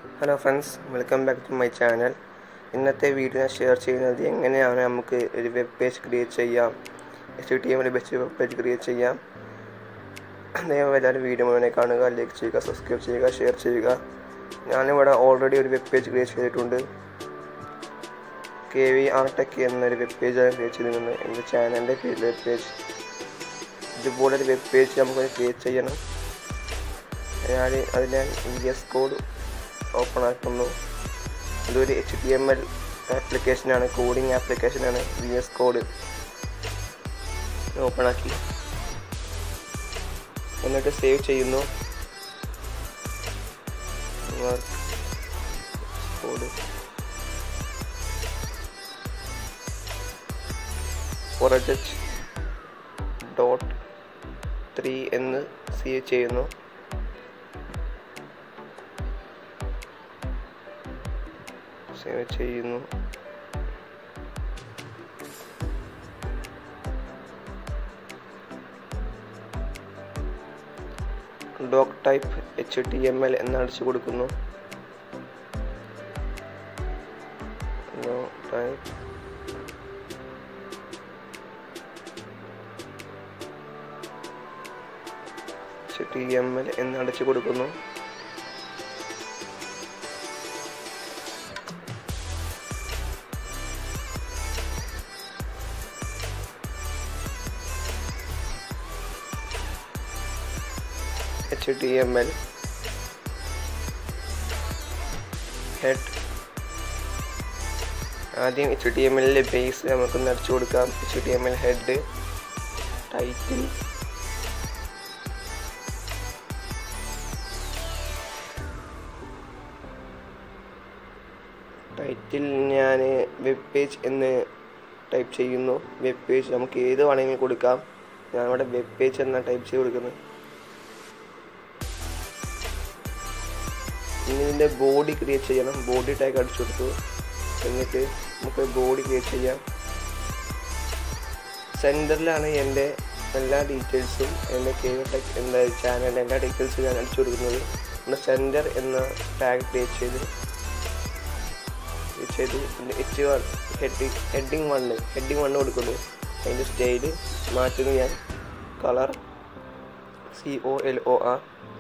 hello friends welcome back to my channel ഇന്നത്തെ video ഞാൻ share ചെയ്യുന്നത് എങ്ങനെയാണ് നമുക്ക് ഒരു വെബ് പേജ് ക്രിയേറ്റ് ചെയ്യാം എച്ച് ടി എമ്മിൽ വെച്ച് വെബ് പേജ് ക്രിയേറ്റ് ചെയ്യാം ദയവായി എല്ലാവരും വീഡിയോ മുഴുവനെ കാണുക ലൈക്ക് ചെയ്യുക സബ്സ്ക്രൈബ് ചെയ്യുക ഷെയർ ചെയ്യുക ഞാനിവിടെ ഓൾറെഡി ഒരു വെബ് പേജ് ക്രിയേറ്റ് ചെയ്തിട്ടുണ്ട് കെ വി ആർ ടെക് എന്നൊരു വെബ് പേജാണ് ക്രിയേറ്റ് ചെയ്തിരുന്നത് എൻ്റെ ചാനലിൻ്റെ പേര് വെബ് പേജ് ഇതുപോലെ ഒരു വെബ് പേജ് നമുക്ക് ക്രിയേറ്റ് ചെയ്യണം ഞാൻ അതിൽ വി എസ് കോഡ് ഓപ്പൺ ആക്കുന്നു ഇതൊരു എച്ച് ടി എം എൽ ആപ്ലിക്കേഷനാണ് കോഡിംഗ് ആപ്ലിക്കേഷനാണ് വി എസ് കോഡ് ഓപ്പൺ ആക്കി എന്നിട്ട് സേവ് ചെയ്യുന്നു കോഡ് പ്രൊജക്റ്റ് ഡോട്ട് ത്രീ എന്ന് സേവ് ചെയ്യുന്നു സേവ് ചെയ്യുന്നു doc type H T M L എന്ന് അടിച്ചു കൊടുക്കുന്നു type H T M L എന്ന് അടിച്ചു കൊടുക്കുന്നു H T M L head ആദ്യം എച്ച് ടി എം എല്ലിലെ ബേസ് നമുക്ക് നിറച്ചു കൊടുക്കാം H T M L head title title ഞാൻ വെബ് പേജ് എന്ന് ടൈപ്പ് ചെയ്യുന്നു വെബ് പേജ് നമുക്ക് ഏത് വേണമെങ്കിലും കൊടുക്കാം ഞാനിവിടെ വെബ് പേജ് എന്നാണ് ടൈപ്പ് ചെയ്ത് കൊടുക്കുന്നത് ഇനി ഇതിൻ്റെ ബോഡി ക്രിയേറ്റ് ചെയ്യണം ബോഡി ടാഗ് അടിച്ചു കൊടുത്തു എന്നിട്ട് നമുക്ക് ബോഡി ക്രിയേറ്റ് ചെയ്യാം സെൻറ്ററിലാണ് എൻ്റെ എല്ലാ ഡീറ്റെയിൽസും എൻ്റെ കേവ് ടെക് എന്താ ചാനലിൻ്റെ എല്ലാ ഡീറ്റെയിൽസും ഞാൻ അടിച്ചു കൊടുക്കുന്നത് നമ്മുടെ സെൻറ്റർ എന്ന ടാഗ് ക്രിയേറ്റ് ചെയ്ത് ചെയ്ത് H one heading heading one heading one കൊടുക്കുന്നു അതിൻ്റെ സ്റ്റൈല് മാറ്റുന്നു ഞാൻ colour C O L O R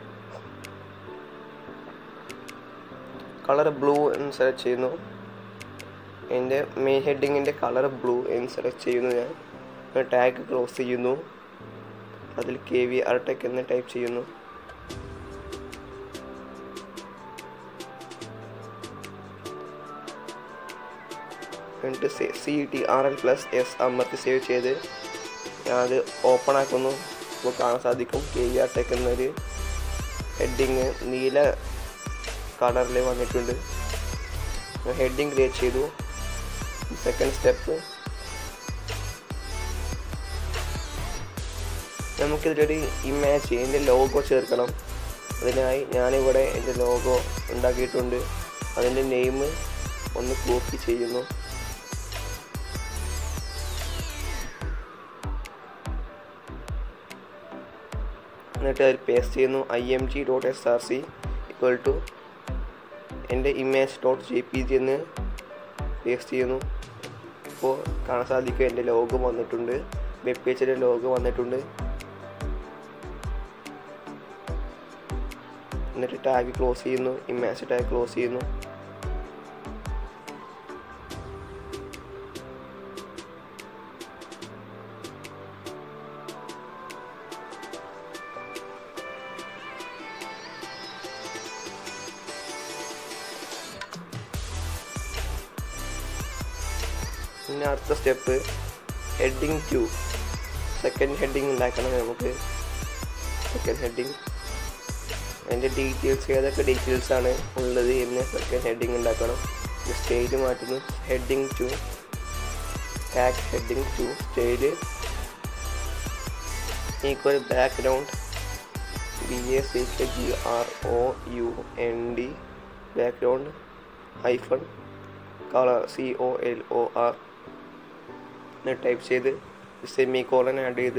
colour blue എന്ന് സെലക്ട് ചെയ്യുന്നു എൻ്റെ മെയിൻ ഹെഡിങ്ങിൻ്റെ കളർ ബ്ലൂ എന്ന് സെലക്ട് ചെയ്യുന്നു ഞാൻ ടാഗ് ക്ലോസ് ചെയ്യുന്നു അതിൽ കെ വി ആർടെക് എന്ന് ടൈപ്പ് ചെയ്യുന്നു എന്നിട്ട് C T R L plus S അമർത്തി സേവ് ചെയ്ത് ഞാൻ അത് ഓപ്പൺ ആക്കുന്നു ഇപ്പോൾ കാണാൻ സാധിക്കും കെ വി ആർടെക് എന്നൊരു ഹെഡിങ് നീല കളറിൽ വന്നിട്ടുണ്ട് ഹെഡിങ് ക്രിയേറ്റ് ചെയ്തു സെക്കൻഡ് സ്റ്റെപ്പ് നമുക്കിതിലൊരു ഇമേജ് എൻ്റെ ലോഗോ ചേർക്കണം അതിനായി ഞാനിവിടെ എൻ്റെ ലോഗോ ഉണ്ടാക്കിയിട്ടുണ്ട് അതിൻ്റെ നെയിം ഒന്ന് കോപ്പി ചെയ്യുന്നു എന്നിട്ട് അതിൽ പേസ്റ്റ് ചെയ്യുന്നു I M G dot S R C equal to എൻ്റെ image dot J P G എന്ന് പേസ്റ്റ് ചെയ്യുന്നു ഇപ്പോൾ കാണാൻ സാധിക്കും എൻ്റെ ലോഗോ വന്നിട്ടുണ്ട് വെബ് പേജിൻ്റെ ലോഗോ വന്നിട്ടുണ്ട് എന്നിട്ട് ടാഗ് ക്ലോസ് ചെയ്യുന്നു ഇമേജ് ടാഗ് ക്ലോസ് ചെയ്യുന്നു പിന്നെ അടുത്ത step heading two second heading ഉണ്ടാക്കണം നമുക്ക് സെക്കൻഡ് ഹെഡിങ് അതിൻ്റെ ഡീറ്റെയിൽസ് ഏതൊക്കെ ഡീറ്റെയിൽസ് ആണ് ഉള്ളത് എന്ന് സെക്കൻഡ് ഹെഡിങ് ഉണ്ടാക്കണം സ്റ്റേജ് മാറ്റുന്നു heading two tag heading two stage equal background B A C K G R O U N D background hyphen colour C O L O R type ചെയ്ത് semicolon add ചെയ്ത്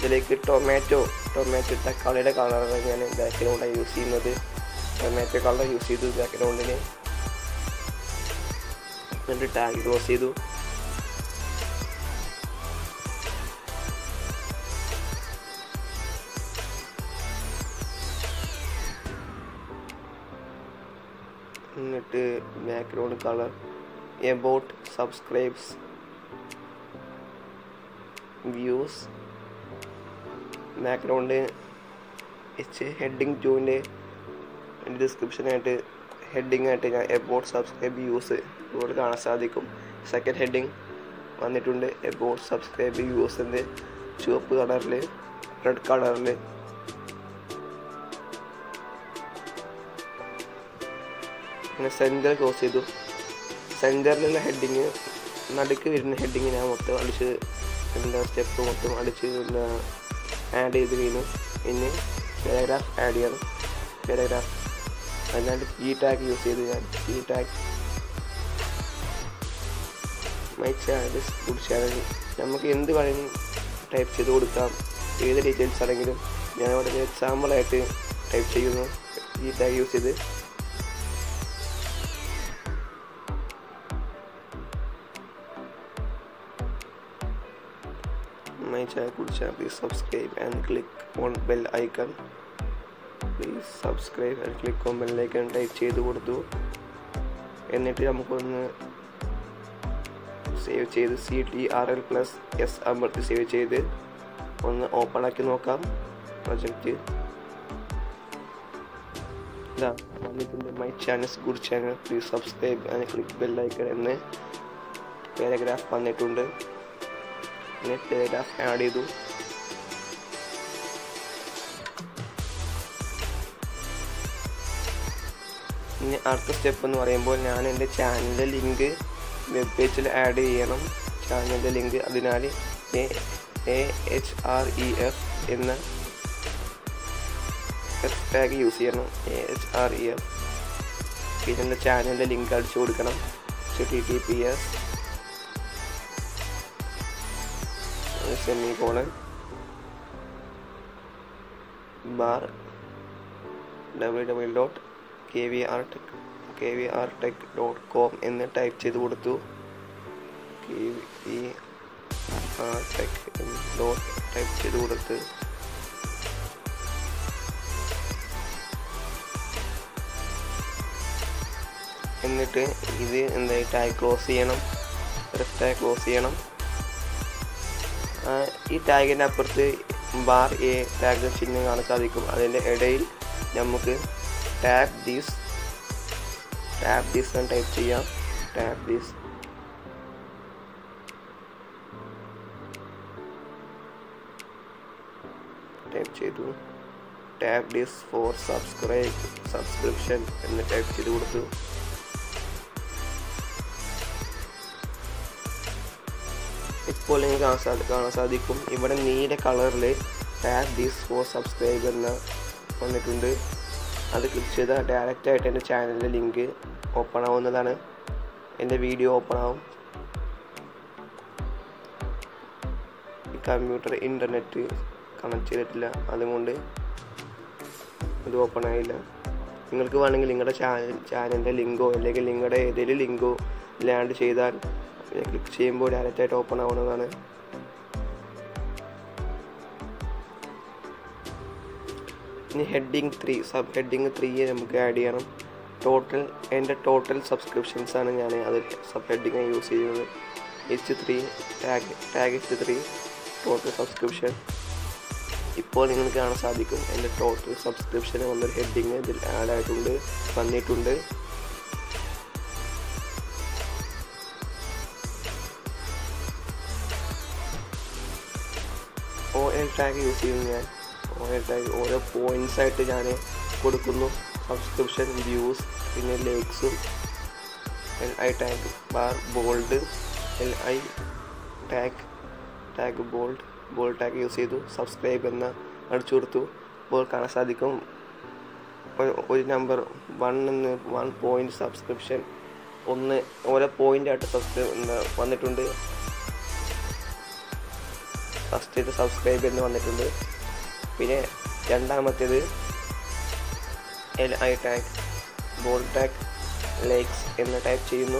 ഇതിലേക്ക് tomato tomato തക്കാളിയുടെ കളറാണ് ഞാൻ ബാക്ക്ഗ്രൗണ്ടായി use ചെയ്യുന്നത് tomato colour use ചെയ്തു ബാക്ക്ഗ്രൗണ്ടിന് എന്നിട്ട് ടാഗ് ക്ലോസ് ചെയ്തു എന്നിട്ട് background colour about subscribes views background വെച്ച് ഹെഡിങ് ടൂവിൻ്റെ ഡിസ്ക്രിപ്ഷനായിട്ട് ഹെഡിങ് ആയിട്ട് ഞാൻ എബൌട്ട് സബ്സ്ക്രൈബ് വ്യൂസ് ഇവിടെ കാണാൻ സാധിക്കും സെക്കൻഡ് ഹെഡിങ് വന്നിട്ടുണ്ട് എബൌട്ട് സബ്സ്ക്രൈബ് വ്യൂസിൻ്റെ ചുവപ്പ് കളറിൽ റെഡ് കളറിൽ പിന്നെ സെൻറ്റർ ക്ലോസ് ചെയ്തു സെൻറ്ററിലുള്ള ഹെഡിങ് നടുക്ക് വരുന്ന ഹെഡിങ് ഞാൻ മൊത്തം അടിച്ച് എന്താ സ്റ്റെപ്പ് മൊത്തം അടിച്ച് എന്താ ആഡ് ചെയ്ത് കഴിഞ്ഞു ഇനി പാരഗ്രാഫ് ആഡ് ചെയ്യണം പാരഗ്രാഫ് അതിനായിട്ട് ഈ ടാഗ് യൂസ് ചെയ്ത് ഞാൻ ഈ tag my channel good channel നമുക്ക് എന്ത് വേണമെങ്കിലും ടൈപ്പ് ചെയ്ത് കൊടുക്കാം ഏത് ഡീറ്റെയിൽസ് ആണെങ്കിലും ഞാൻ അവിടെ എക്സാമ്പിളായിട്ട് ടൈപ്പ് ചെയ്യുന്നു ഈ ടാഗ് യൂസ് ചെയ്ത് my channel good channel please subscribe and click on bell icon please subscribe and click on bell icon type ചെയ്ത് കൊടുത്തു എന്നിട്ട് നമുക്കൊന്ന് സേവ് ചെയ്ത് C T R L plus S അമർത്തി സേവ് ചെയ്ത് ഒന്ന് ഓപ്പൺ ആക്കി നോക്കാം പ്രൊജക്റ്റ് ഇതാ വന്നിട്ടുണ്ട് my channel good channel please subscribe and click bell icon എന്ന് പാരഗ്രാഫ് വന്നിട്ടുണ്ട് പിന്നെ പാരഗ്രാഫ് ആഡ് ചെയ്തു ഇനി അടുത്ത സ്റ്റെപ്പ് എന്ന് പറയുമ്പോൾ ഞാൻ എൻ്റെ ചാനലിൻ്റെ ലിങ്ക് വെബ് പേജിൽ ആഡ് ചെയ്യണം ചാനലിൻ്റെ ലിങ്ക് അതിനാൽ A H R E F എന്ന ടാഗ് യൂസ് ചെയ്യണം A H R E F പിന്നെ എൻ്റെ ചാനലിൻ്റെ ലിങ്ക് അടിച്ചു കൊടുക്കണം T T P S semicolon bar W W dot K V R tech K V R tech dot com എന്ന് type ചെയ്ത് കൊടുത്തു K V R tech dot type ചെയ്ത് കൊടുത്ത് എന്നിട്ട് ഇത് എന്തായി ടാഗ് ക്ലോസ് ചെയ്യണം റെഫ് ടാഗ് ക്ലോസ് ചെയ്യണം ഈ ടാഗിൻ്റെ അപ്പുറത്ത് ബാർ എ ടാഗ് ചിഹ്നം കാണാൻ സാധിക്കും അതിൻ്റെ ഇടയിൽ നമുക്ക് ടാപ്പ് ദീസ് ടാപ്പ് ദീസ് എന്ന് ടൈപ്പ് ചെയ്യാം ടാപ്പ് ദീസ് ടൈപ്പ് ചെയ്തു tap these for subscribe subscription എന്ന് ടൈപ്പ് ചെയ്ത് കൊടുത്തു ഇപ്പോൾ നിങ്ങൾക്ക് കാണാൻ സാധി കാണാൻ സാധിക്കും ഇവിടെ നീല കളറിൽ ടാഗ് ദീസ് ഫോർ സബ്സ്ക്രൈബ് എന്ന വന്നിട്ടുണ്ട് അത് ക്ലിക്ക് ചെയ്താൽ ഡയറക്റ്റ് ആയിട്ട് എൻ്റെ ചാനലിൻ്റെ ലിങ്ക് ഓപ്പൺ ആവുന്നതാണ് എൻ്റെ വീഡിയോ ഓപ്പൺ ആവും ഈ കമ്പ്യൂട്ടർ ഇൻ്റർനെറ്റ് കണക്ട് ചെയ്തിട്ടില്ല അതുകൊണ്ട് ഇത് ഓപ്പൺ ആയില്ല നിങ്ങൾക്ക് വേണമെങ്കിൽ നിങ്ങളുടെ ചാനൽ ചാനലിൻ്റെ ലിങ്കോ അല്ലെങ്കിൽ നിങ്ങളുടെ ഏതെങ്കിലും ലിങ്കോ ലാൻഡ് ചെയ്താൽ ക്ലിക്ക് ചെയ്യുമ്പോൾ ഡയറക്റ്റായിട്ട് ഓപ്പൺ ആവുന്നതാണ് ഇനി heading three sub heading three നമുക്ക് ആഡ് ചെയ്യണം ടോട്ടൽ എൻ്റെ ടോട്ടൽ സബ്സ്ക്രിപ്ഷൻസ് ആണ് ഞാൻ അത് സബ് ഹെഡിങ് യൂസ് ചെയ്യുന്നത് H three tag tag H three total subscription ഇപ്പോൾ നിങ്ങൾക്ക് കാണാൻ സാധിക്കും എൻ്റെ ടോട്ടൽ സബ്സ്ക്രിപ്ഷൻ വന്നൊരു ഹെഡിങ് ഇതിൽ ആഡ് ആയിട്ടുണ്ട് വന്നിട്ടുണ്ട് ഒ എൽ ടാഗ് യൂസ് ചെയ്യുന്നു ഞാൻ ഒ എൽ ടാഗ് ഓരോ പോയിന്റ്സ് ആയിട്ട് ഞാൻ കൊടുക്കുന്നു സബ്സ്ക്രിപ്ഷൻ വ്യൂസ് പിന്നെ ലേക്സും L I tag bar bold L I tag tag bold bold tag use ചെയ്തു സബ്സ്ക്രൈബ് എന്ന അടിച്ചു കൊടുത്തു ഇപ്പോൾ കാണാൻ സാധിക്കും ഒരു നമ്പർ വൺ എന്ന് വൺ പോയിന്റ് സബ്സ്ക്രിപ്ഷൻ ഒന്ന് ഓരോ പോയിന്റ് ആയിട്ട് സബ്സ്ക്രൈബ് വന്നിട്ടുണ്ട് ഫസ്റ്റ് ഇത് സബ്സ്ക്രൈബ് എന്ന് വന്നിട്ടുണ്ട് പിന്നെ രണ്ടാമത്തേത് L I tag bold tag likes എന്ന് ടൈപ്പ് ചെയ്യുന്നു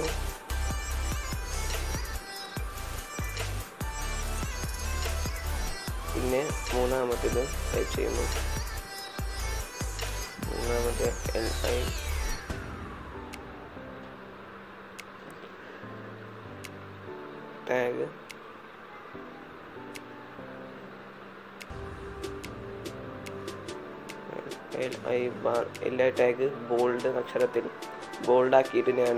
പിന്നെ മൂന്നാമത്തേത് ടൈപ്പ് ചെയ്യുന്നു മൂന്നാമത്തെ L I tag L I bar എല്ലാ ടാഗ് ബോൾഡ് അക്ഷരത്തിൽ ബോൾഡ് ആക്കിയിട്ട് ഞാൻ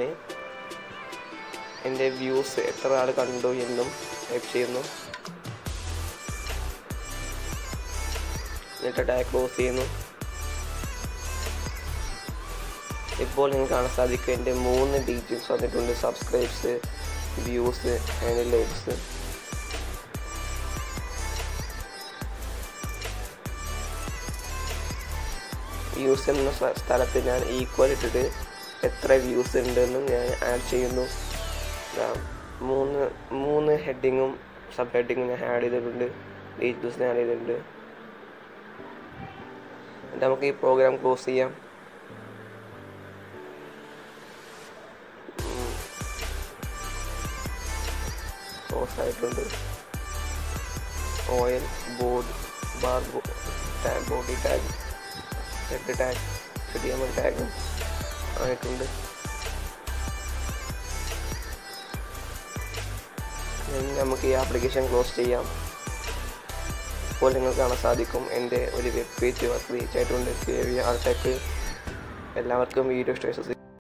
എൻ്റെ വ്യൂസ് എത്ര ആൾ കണ്ടു എന്നും ടൈപ്പ് ചെയ്യുന്നു എന്നിട്ട് ടാഗ് ക്ലോസ് ചെയ്യുന്നു ഇപ്പോൾ നിങ്ങൾക്ക് കാണാൻ സാധിക്കും എൻ്റെ മൂന്ന് ഡീറ്റെയിൽസ് വന്നിട്ടുണ്ട് subscribes views and likes views എന്ന സ്ഥ- സ്ഥലത്ത് ഞാൻ ഈക്വൽ ഇട്ടിട്ട് എത്ര വ്യൂസ് ഉണ്ടെന്നും ഞാൻ ആഡ് ചെയ്യുന്നു ദാ മൂന്ന് മൂന്ന് ഹെഡിങ്ങും സബ് ഹെഡിങ്ങും ഞാൻ ആഡ് ചെയ്തിട്ടുണ്ട് ഡീറ്റെയിൽസ് ആഡ് ചെയ്തിട്ടുണ്ട് എന്നിട്ട് നമുക്ക് ഈ പ്രോഗ്രാം ക്ലോസ് ചെയ്യാം ക്ലോസ് ആയിട്ടുണ്ട് oil board bar tag body tag head tag T M L ടാഗും ആയിട്ടുണ്ട് ഇനി നമുക്ക് ഈ ആപ്ലിക്കേഷൻ ക്ലോസ് ചെയ്യാം ഇപ്പോൾ നിങ്ങൾക്ക് കാണാൻ സാധിക്കും എൻ്റെ ഒരു വെബ് പേജ് വർക്ക് റീച്ച് ആയിട്ടുണ്ട് കെ വി ആർടെക് എല്ലാവർക്കും വീഡിയോ ഇഷ്ടമായി